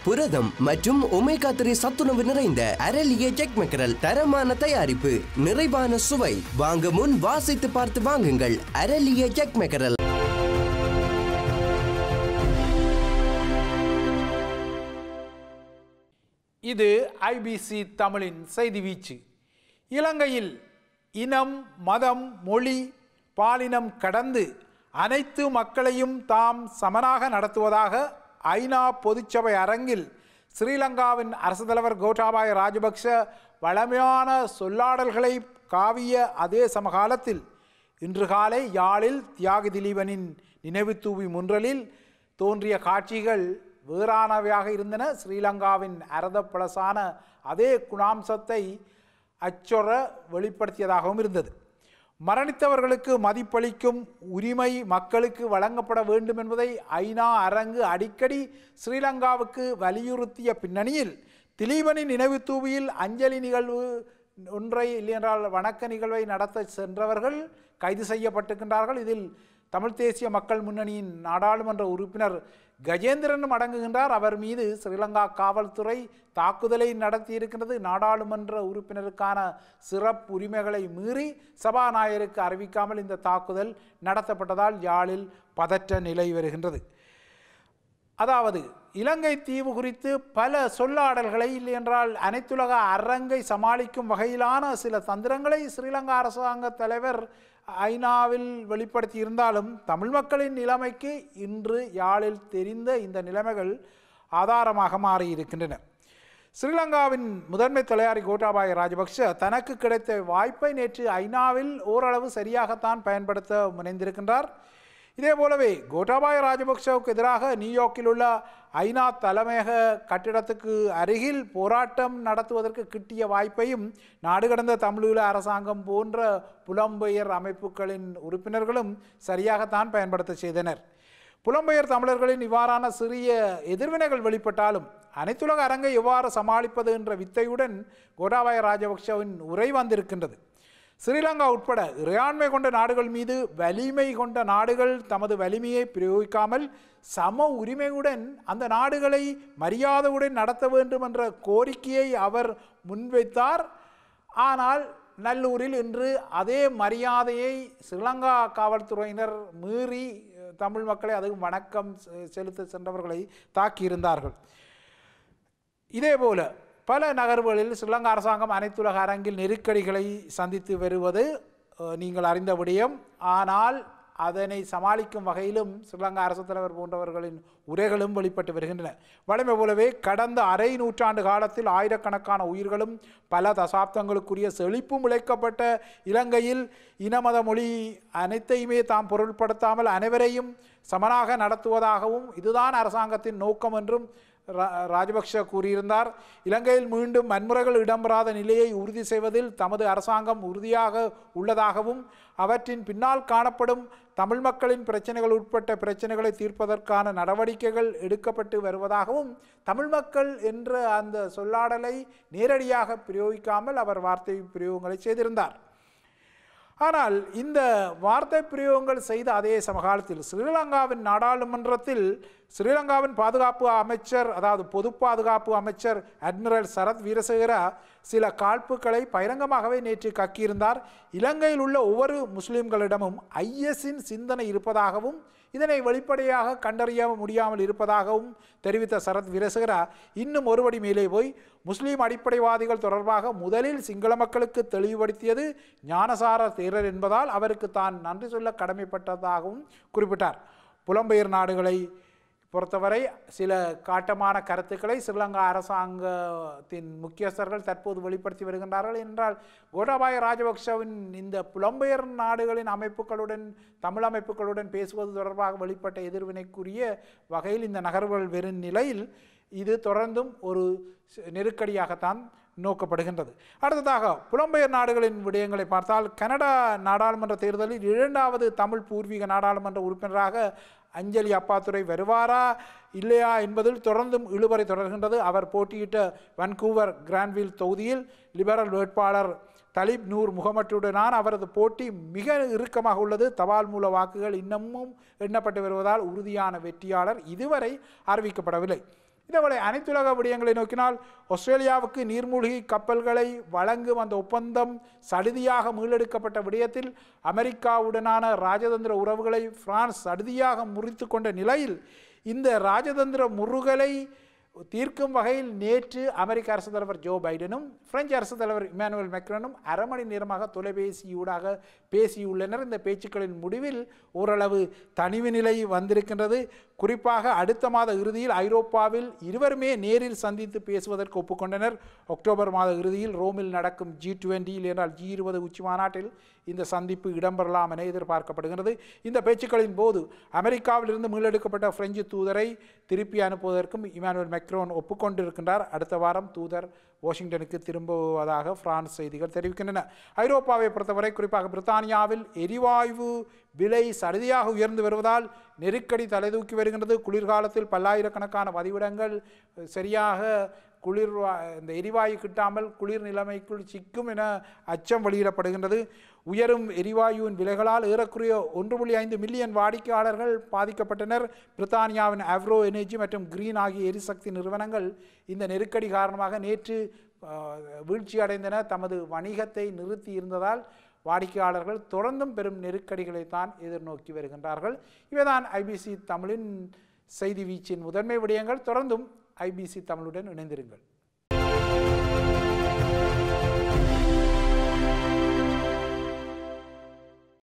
புரதம் மற்றும் omega three சத்துணவு நிறைந்த அரலிய ஜெக் மெக்கரல் தரமான தயாரிப்பு நிறைவான சுவை வாங்க முன் வாசித்து பார்த்து வாங்குங்கள் அரலிய ஜெக் மெக்கரல் இது ஐபிசி தமிழின் செய்தி வீச்சு இலங்கையில் இனம் மதம் மொழி பாலினம் கடந்து அனைத்து மக்களையும் தாம் சமனாக நடத்துவதாக ஐநா பொதுச்சபை அரங்கில் ஸ்ரீலங்காவின் அரசு தலைவர் கோட்டாபாய ராஜபக்ஷ வளமையான சொல்லாடல்களை காவிய அதே சமகாலத்தில் இன்று காலை யாழில் தியாகி திலீபனின் நினைவு தூவி முன்றலில் தோன்றிய காட்சிகள் வேறானவையாக இருந்தன ஸ்ரீலங்காவின் அரதப்பழசான அதே குணாம்சத்தை அச்சொற வெளிப்படுத்தியதாகவும் இருந்தது மரணித்தவர்களுக்கு மதிப்பளிக்கும் உரிமை மக்களுக்கு வழங்கப்பட வேண்டும் என்பதை ஐநா அரங்கு அடிக்கடி ஸ்ரீலங்காவுக்கு வலியுறுத்திய பின்னணியில் திலீபனின் நினைவு தூவியில் அஞ்சலி நிகழ்வு ஒன்றை இல்லையென்றால் வணக்க நிகழ்வை நடத்த சென்றவர்கள் கைது செய்யப்பட்டிருக்கின்றார்கள் இதில் தமிழ் தேசிய மக்கள் முன்னணியின் நாடாளுமன்ற உறுப்பினர் கஜேந்திரனும் அடங்குகின்றார் அவர் மீது ஸ்ரீலங்கா காவல்துறை தாக்குதலை நடத்தியிருக்கின்றது நாடாளுமன்ற உறுப்பினருக்கான சிறப்பு உரிமைகளை மீறி சபாநாயகருக்கு அறிவிக்காமல் இந்த தாக்குதல் நடத்தப்பட்டதால் யாழில் பதற்ற நிலை வருகின்றது அதாவது இலங்கை தீவு குறித்து பல சொல்லாடல்களை இல்லை என்றால் அனைத்துலக அரங்கை சமாளிக்கும் வகையிலான சில தந்திரங்களை ஸ்ரீலங்கா அரசாங்க தலைவர் ஐநாவில் வெளிப்படுத்தி இருந்தாலும் தமிழ் மக்களின் நிலைமைக்கு இன்று யாழில் தெரிந்த இந்த நிலைமைகள் ஆதாரமாக மாறியிருக்கின்றன ஸ்ரீலங்காவின் முதன்மை தலையாரி கோட்டாபாய ராஜபக்ஷ தனக்கு கிடைத்த வாய்ப்பை நேற்று ஐநாவில் ஓரளவு சரியாகத்தான் பயன்படுத்த முனைந்திருக்கின்றார் இதே போலவே கோட்டாபாய ராஜபக்சவுக்கு எதிராக நியூயார்க்கில் உள்ள ஐநா தலைமையக கட்டிடத்துக்கு அருகில் போராட்டம் நடத்துவதற்கு கிட்டிய வாய்ப்பையும் நாடு கடந்த தமிழீழ அரசாங்கம் போன்ற புலம்பெயர் அமைப்புகளின் உறுப்பினர்களும் சரியாகத்தான் பயன்படுத்த செய்தனர் புலம்பெயர் தமிழர்களின் இவ்வாறான சிறிய எதிர்வினைகள் வெளிப்பட்டாலும் அனைத்துலக அரங்கை எவ்வாறு சமாளிப்பது என்ற வித்தையுடன் கோட்டாபாய ராஜபக்சவின் உரை வந்திருக்கின்றது ஸ்ரீலங்கா உட்பட இறையாண்மை கொண்ட நாடுகள் மீது வலிமை கொண்ட நாடுகள் தமது வலிமையை பிரயோகிக்காமல் சம உரிமையுடன் அந்த நாடுகளை மரியாதையுடன் நடத்த வேண்டும் என்ற கோரிக்கையை அவர் முன்வைத்தார் ஆனால் நல்லூரில் இன்று அதே மரியாதையை ஸ்ரீலங்கா காவல்துறையினர் மீறி தமிழ் மக்களை அதுவும் வணக்கம் செலுத்த சென்றவர்களை தாக்கியிருந்தார்கள் இதேபோல பல நகர்வுகளில் ஸ்ரீலங்கா அரசாங்கம் அனைத்துலக அரங்கில் நெருக்கடிகளை சந்தித்து வருவது நீங்கள் அறிந்த விடயம் ஆனால் அதனை சமாளிக்கும் வகையிலும் ஸ்ரீலங்கா அரசு தலைவர் போன்றவர்களின் உரைகளும் வெளிப்பட்டு வருகின்றன வழமை போலவே கடந்த அரை நூற்றாண்டு காலத்தில் ஆயிரக்கணக்கான உயிர்களும் பல தசாப்தங்களுக்குரிய செழிப்பும் இழைக்கப்பட்ட இலங்கையில் இனமத மொழி அனைத்தையுமே தாம் பொருட்படுத்தாமல் அனைவரையும் சமனாக நடத்துவதாகவும் இதுதான் அரசாங்கத்தின் நோக்கம் என்றும் ராஜபக்ஷ கூறியிருந்தார் இலங்கையில் மீண்டும் வன்முறைகள் இடம்பெறாத நிலையை உறுதி செய்வதில் தமது அரசாங்கம் உறுதியாக உள்ளதாகவும் அவற்றின் பின்னால் காணப்படும் தமிழ் மக்களின் பிரச்சனைகள் உட்பட்ட பிரச்சனைகளை தீர்ப்பதற்கான நடவடிக்கைகள் எடுக்கப்பட்டு வருவதாகவும் தமிழ் மக்கள் என்ற அந்த சொல்லாடலை நேரடியாக பிரயோகிக்காமல் அவர் வார்த்தை பிரயோகங்களை செய்திருந்தார் ஆனால் இந்த வார்த்தை பிரயோகங்கள் செய்த அதே சமகாலத்தில் ஸ்ரீலங்காவின் நாடாளுமன்றத்தில் ஸ்ரீலங்காவின் பாதுகாப்பு அமைச்சர் அதாவது பொது பாதுகாப்பு அமைச்சர் அட்மிரல் சரத் வீரசேகரா சில காழ்ப்புகளை பகிரங்கமாகவே நேற்று கக்கியிருந்தார் இலங்கையில் உள்ள ஒவ்வொரு முஸ்லிம்களிடமும் ஐஎஸ்ஸின் சிந்தனை இருப்பதாகவும் இதனை வெளிப்படையாக கண்டறிய முடியாமல் இருப்பதாகவும் தெரிவித்த சரத் வீரசேகரா இன்னும் ஒருபடி மேலே போய் முஸ்லீம் அடிப்படைவாதிகள் தொடர்பாக முதலில் சிங்கள மக்களுக்கு தெளிவுபடுத்தியது ஞானசார தேரர் என்பதால் அவருக்கு தான் நன்றி சொல்ல கடமைப்பட்டதாகவும் குறிப்பிட்டார் புலம்பெயர் நாடுகளை பொறுத்தவரை சில காட்டமான கருத்துக்களை ஸ்ரீலங்கா அரசாங்கத்தின் முக்கியஸ்தர்கள் தற்போது வெளிப்படுத்தி வருகின்றார்கள் என்றால் கோட்டாபாய ராஜபக்சவின் இந்த புலம்பெயர் நாடுகளின் அமைப்புகளுடன் தமிழ் அமைப்புகளுடன் பேசுவது தொடர்பாக வெளிப்பட்ட எதிர்வினைக்குரிய வகையில் இந்த நகர்வுகள் வெறும் நிலையில் இது தொடர்ந்தும் ஒரு நெருக்கடியாகத்தான் நோக்கப்படுகின்றது அடுத்ததாக புலம்பெயர் நாடுகளின் விடயங்களை பார்த்தால் கனடா நாடாளுமன்ற தேர்தலில் இரண்டாவது தமிழ் பூர்வீக நாடாளுமன்ற உறுப்பினராக அஞ்சலி அப்பாத்துறை வருவாரா இல்லையா என்பதில் தொடர்ந்தும் இழுபறை தொடர்கின்றது அவர் போட்டியிட்ட வன்கூவர் கிராண்ட்வில் தொகுதியில் லிபரல் வேட்பாளர் தலீப் நூர் முகமட்டுடனான அவரது போட்டி மிக இறுக்கமாக உள்ளது தபால் மூல வாக்குகள் இன்னமும் எண்ணப்பட்டு வருவதால் உறுதியான வெற்றியாளர் இதுவரை அறிவிக்கப்படவில்லை இதேபோல அனைத்துலக விடயங்களை நோக்கினால் ஆஸ்திரேலியாவுக்கு நீர்மூழ்கி கப்பல்களை வழங்கும் அந்த ஒப்பந்தம் சடுதியாக மீளெடுக்கப்பட்ட விடயத்தில் அமெரிக்காவுடனான ராஜதந்திர உறவுகளை பிரான்ஸ் சடுதியாக முறித்து கொண்ட நிலையில் இந்த ராஜதந்திர முறுகலை தீர்க்கும் வகையில் நேற்று அமெரிக்க அரசு தலைவர் ஜோ பைடனும் பிரெஞ்சு அரசு தலைவர் இமானுவேல் மேக்ரனும் அரை மணி நேரமாக தொலைபேசியூடாக பேசியுள்ளனர் இந்த பேச்சுக்களின் முடிவில் ஓரளவு தனிவு நிலை வந்திருக்கின்றது குறிப்பாக அடுத்த மாத இறுதியில் ஐரோப்பாவில் இருவருமே நேரில் சந்தித்து பேசுவதற்கு ஒப்புக்கொண்டனர் அக்டோபர் மாத இறுதியில் ரோமில் நடக்கும் ஜி டுவெண்ட்டியில் என்றால் ஜி இருபது உச்சி மாநாட்டில் இந்த சந்திப்பு இடம்பெறலாம் என எதிர்பார்க்கப்படுகிறது இந்த பேச்சுக்களின் போது அமெரிக்காவிலிருந்து மீளெடுக்கப்பட்ட பிரெஞ்சு தூதரை திருப்பி அனுப்புவதற்கும் இமானுவேல் மெக்ரோன் ஒப்புக்கொண்டிருக்கின்றார் அடுத்த வாரம் தூதர் வாஷிங்டனுக்கு திரும்புவதாக பிரான்ஸ் செய்திகள் தெரிவிக்கின்றன ஐரோப்பாவை பொறுத்தவரை குறிப்பாக பிரித்தானியாவில் எரிவாயு விலை சடுதியாக உயர்ந்து வருவதால் நெருக்கடி தலைதூக்கி வருகின்றது குளிர்காலத்தில் பல்லாயிரக்கணக்கான பதிவிடங்கள் சரியாக குளிர் வா- இந்த எரிவாயு கிட்டாமல் குளிர் நிலைமைக்குள் சிக்கும் என அச்சம் வெளியிடப்படுகின்றது உயரும் எரிவாயுவின் விலைகளால் ஏறக்குறைய ஒன்று புள்ளி ஐந்து மில்லியன் வாடிக்கையாளர்கள் பாதிக்கப்பட்டனர் பிரித்தானியாவின் அவ்ரோ எனர்ஜி மற்றும் கிரீன் ஆகிய எரிசக்தி நிறுவனங்கள் இந்த நெருக்கடி காரணமாக நேற்று ஆஹ், வீழ்ச்சியடைந்தன தமது வணிகத்தை நிறுத்தி இருந்ததால் வாடிக்கையாளர்கள் தொடர்ந்தும் பெரும் நெருக்கடிகளை தான் எதிர்நோக்கி வருகின்றார்கள் இவைதான் ஐபிசி தமிழின் செய்தி வீச்சின் முதன்மை விடயங்கள் தொடர்ந்தும் ஐபிசி தமிழுடன் இணைந்திருங்கள்